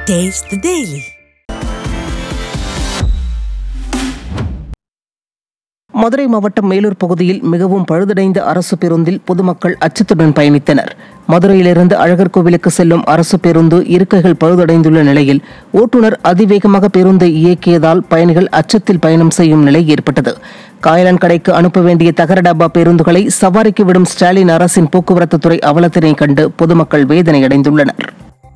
Taste the Daily. Madurai மாவட்டம் மேலூர் பகுதியில் மிகவும் பழுதடைந்த அரசு பேருந்தில் பொதுமக்கள் அச்சத்துடன் பயணித்தனர் மதுரையிலிருந்து அழகர் கோவிலுக்கு செல்லும் அரசு பேருந்து இருக்கைகள் பழுதடைந்துள்ள நிலையில் ஓட்டுநர் அதிவேகமாக பேருந்தை இயக்கியதால் பயணிகள் அச்சத்தில் பயணம் செய்யும் நிலை ஏற்பட்டது காயலான் கடைக்கு அனுப்ப வேண்டிய தகர டப்பா பேருந்துகளை சவாரிக்கு விடும் ஸ்டாலின் அரசின் போக்குவரத்து துறை அவலத்தினை கண்டு பொதுமக்கள் வேதனையடைந்துள்ளனர்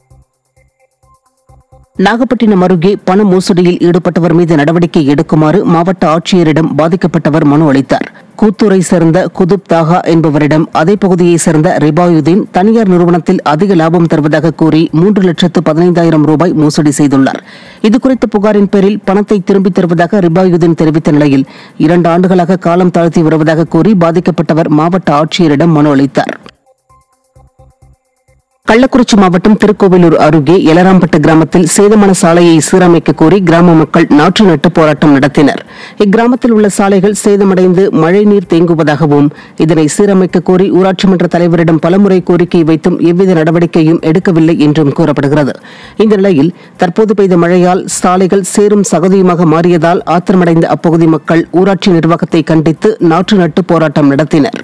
நாகப்பட்டினம் அருகே பண மோசடியில் ஈடுபட்டவர் மீது நடவடிக்கை எடுக்குமாறு மாவட்ட ஆட்சியரிடம் பாதிக்கப்பட்டவர் மனு அளித்தார் கூத்தூரை சேர்ந்த குதுப் தாகா என்பவரிடம் அதே பகுதியைச் சேர்ந்த ரிபாயுதீன் தனியார் நிறுவனத்தில் அதிக லாபம் தருவதாக கூறி மூன்று லட்சத்து பதினைந்தாயிரம் ரூபாய் மோசடி செய்துள்ளார் இதுகுறித்த புகாரின் பேரில் பணத்தை திரும்பித் தருவதாக ரிபாயுதீன் தெரிவித்த நிலையில் இரண்டு ஆண்டுகளாக காலம் தாழ்த்தி வருவதாக கூறி பாதிக்கப்பட்டவர் மாவட்ட ஆட்சியரிடம் மனு அளித்தார் கள்ளக்குறிச்சி மாவட்டம் திருக்கோவிலூர் அருகே எலராம்பட்டு கிராமத்தில் சேதமான சாலையை சீரமைக்க கோரி கிராம மக்கள் நாற்று நட்டு போராட்டம் நடத்தினர் இக்கிராமத்தில் உள்ள சாலைகள் சேதமடைந்து மழைநீர் தேங்குவதாகவும் இதனை சீரமைக்க கோரி ஊராட்சி மன்ற தலைவரிடம் பலமுறை கோரிக்கை வைத்தும் எவ்வித நடவடிக்கையும் எடுக்கவில்லை என்றும் கூறப்படுகிறது இந்த நிலையில் தற்போது பெய்த மழையால் சாலைகள் சேரும் சகதியுமாக மாறியதால் ஆத்திரமடைந்த அப்பகுதி மக்கள் ஊராட்சி நிர்வாகத்தை கண்டித்து நாற்று நட்டு போராட்டம் நடத்தினர்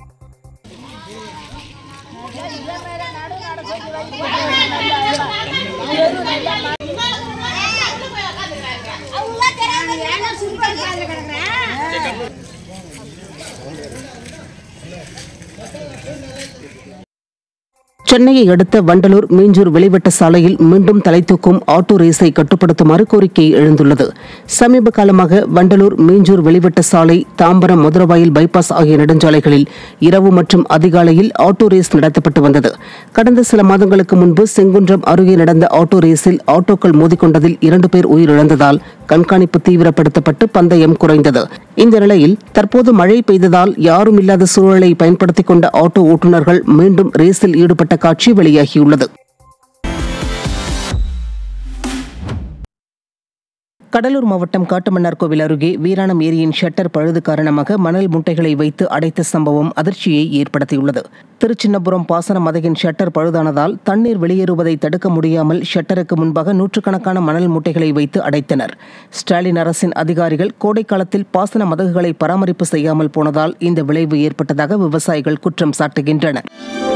சென்னையை அடுத்த வண்டலூர் மீஞ்சூர் வெளிவட்ட சாலையில் மீண்டும் தலை தூக்கும் ஆட்டோ ரேஸை கட்டுப்படுத்துமாறு கோரிக்கை எழுந்துள்ளது சமீப காலமாக வண்டலூர் மீஞ்சூர் வெளிவட்ட சாலை தாம்பரம் மதுரவாயில் பைபாஸ் ஆகிய நெடுஞ்சாலைகளில் இரவு மற்றும் அதிகாலையில் ஆட்டோ ரேஸ் நடத்தப்பட்டு வந்தது கடந்த சில மாதங்களுக்கு முன்பு செங்குன்றம் அருகே நடந்த ஆட்டோ ரேஸில் ஆட்டோக்கள் மோதிக்கொண்டதில் இரண்டு பேர் உயிரிழந்ததால் கண்காணிப்பு தீவிரப்படுத்தப்பட்டு பந்தயம் குறைந்தது இந்த நிலையில் தற்போது மழை பெய்ததால் யாரும் இல்லாத சூழலை பயன்படுத்திக் கொண்ட ஆட்டோ ஓட்டுநர்கள் மீண்டும் ரேஸில் ஈடுபட்ட காட்சி வெளியாகியுள்ளது கடலூர் மாவட்டம் காட்டுமன்னார்கோவில் அருகே வீராணம் ஏரியின் ஷட்டர் பழுது காரணமாக மணல் முட்டைகளை வைத்து அடைத்த சம்பவம் அதிர்ச்சியை ஏற்படுத்தியுள்ளது திருச்சின்னபுரம் பாசன மதையின் ஷட்டர் பழுதானதால் தண்ணீர் வெளியேறுவதை தடுக்க முடியாமல் ஷட்டருக்கு முன்பாக நூற்றுக்கணக்கான மணல் முட்டைகளை வைத்து அடைத்தனர் ஸ்டாலின் அரசின் அதிகாரிகள் கோடைக்காலத்தில் பாசன மதகுகளை பராமரிப்பு செய்யாமல் போனதால் இந்த விளைவு ஏற்பட்டதாக விவசாயிகள் குற்றம் சாட்டுகின்றனர்